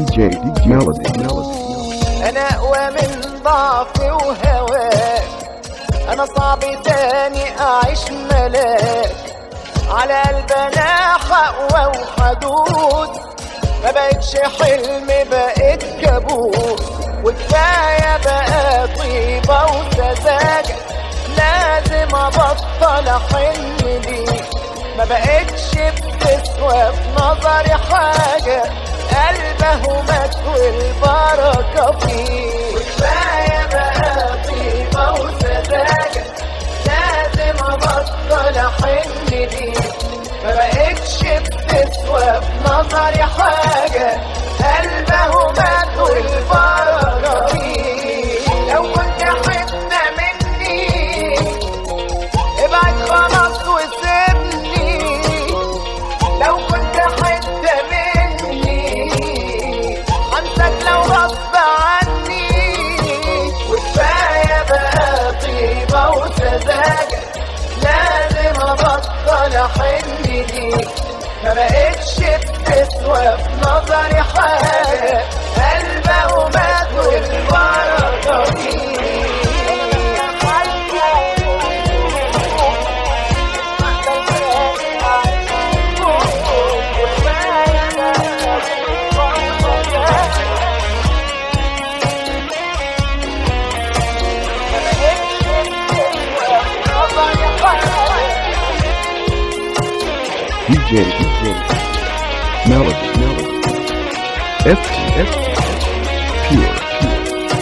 DJ DJ Melody Melody انا اقوى من ضعفي وهواك انا صعب تاني اعيش ملاك على قلبنا حقوى وحدود ما بقتش حلم بقيت كابوس وكفايه بقى طيبه وسذاجه لازم ابطل احن ليك ما بقتش بتسوى في نظري حاجه قلبه مات والبركه فيه وكفايه بقى طيبه وسذاجه لازم ابطل احن ليك ما بقتش بتسوى في نظري حاجه قلبه مات والبركه فيه لو كنت حته مني ابعد خلاص وسيبني لو كنت حتة مني هنساك لو غصب عني وكفاية بقى طيبة وسذاجة لازم ابطل احن ليك ما بقتش بتسوى في نظري حاجة قلبه مات والبركة DJ DJ Melody Melody FT FT Pure Pure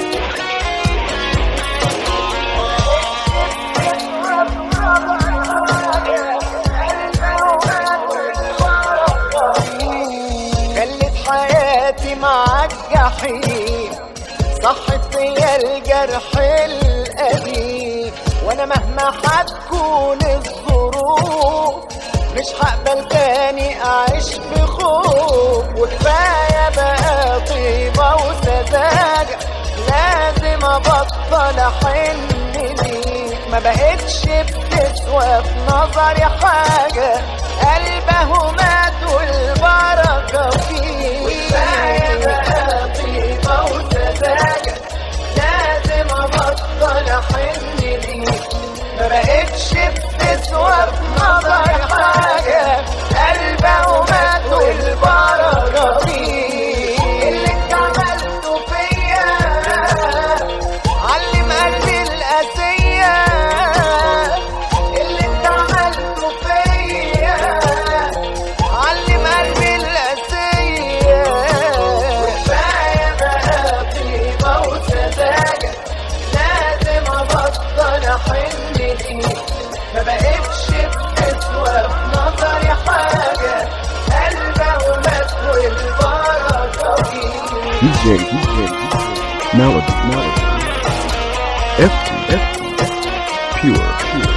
خلت حياتي معاك جحيم صحت فيا الجرح القديم وانا مهما هتكون الظروف مش هقبل تاني اعيش في خوف وكفايه بقى طيبه وسذاجه لازم ابطل احن ليك ما بقتش بتسوى في نظري حاجه قلبه مات والبركه فيه وكفايه بقى طيبه وسذاجه لازم ابطل احن ليك ما بقتش بتسوى في نظري حاجه قلبه مات والبركه فيه اللي انت عملته فيا علم قلبي القاسية اللي انت عملته فيا علم قلبي القاسية وكفاية بقى طيبة وسذاجة لازم ابطل احن ليك ما بقتش بتسوى في نظري حاجة قلبه مات والبركة فيه DJ DJ Melody Melody FT FT Pure Pure